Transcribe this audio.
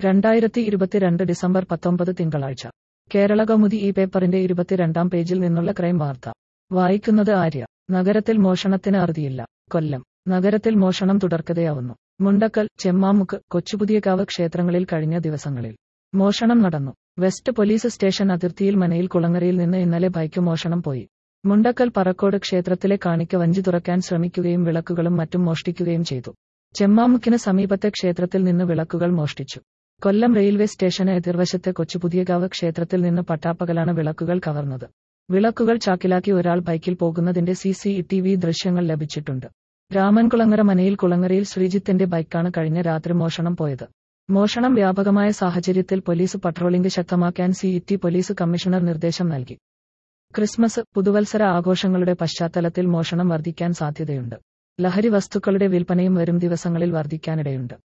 രണ്ടായിരത്തി ഇരുപത്തിരണ്ട് ഡിസംബർ പത്തൊമ്പത് തിങ്കളാഴ്ച കേരള കൗമുദി ഈ പേപ്പറിന്റെ ഇരുപത്തിരണ്ടാം പേജിൽ നിന്നുള്ള ക്രൈം വാർത്ത വായിക്കുന്നത് ആര്യ നഗരത്തിൽ മോഷണത്തിന് അറുതിയില്ല കൊല്ലം നഗരത്തിൽ മോഷണം തുടർക്കഥയാവുന്നു മുണ്ടക്കൽ ചെമ്മാമുക്ക് കൊച്ചുപുതിയകാവ് ക്ഷേത്രങ്ങളിൽ കഴിഞ്ഞ ദിവസങ്ങളിൽ മോഷണം നടന്നു വെസ്റ്റ് പോലീസ് സ്റ്റേഷൻ അതിർത്തിയിൽ മനയിൽ കുളങ്ങരയിൽ നിന്ന് ഇന്നലെ ബൈക്ക് മോഷണം പോയി മുണ്ടക്കൽ പറക്കോട് ക്ഷേത്രത്തിലെ കാണിക്ക വഞ്ചി തുറക്കാൻ ശ്രമിക്കുകയും വിളക്കുകളും മറ്റും മോഷ്ടിക്കുകയും ചെയ്തു ചെമ്മാമുക്കിന് സമീപത്തെ ക്ഷേത്രത്തിൽ നിന്ന് വിളക്കുകൾ മോഷ്ടിച്ചു കൊല്ലം റെയിൽവേ സ്റ്റേഷന് എതിർവശത്തെ കൊച്ചുപുതിയകാവ് ക്ഷേത്രത്തിൽ നിന്ന് പട്ടാപ്പകലാണ് വിളക്കുകൾ കവർന്നത് വിളക്കുകൾ ചാക്കിലാക്കി ഒരാൾ ബൈക്കിൽ പോകുന്നതിന്റെ സി സി ടി വി ദൃശ്യങ്ങൾ ലഭിച്ചിട്ടുണ്ട് രാമൻകുളങ്ങര മനയിൽ കുളങ്ങരയിൽ ശ്രീജിത്തിന്റെ ബൈക്കാണ് കഴിഞ്ഞ രാത്രി മോഷണം പോയത് മോഷണം വ്യാപകമായ സാഹചര്യത്തിൽ പോലീസ് പട്രോളിംഗ് ശക്തമാക്കാൻ സി ടി പോലീസ് കമ്മീഷണർ നിർദ്ദേശം നൽകി ക്രിസ്മസ് പുതുവത്സര ആഘോഷങ്ങളുടെ പശ്ചാത്തലത്തിൽ മോഷണം വർദ്ധിക്കാൻ സാധ്യതയുണ്ട് ലഹരി വസ്തുക്കളുടെ വിൽപ്പനയും വരും ദിവസങ്ങളിൽ വർദ്ധിക്കാനിടയുണ്ട്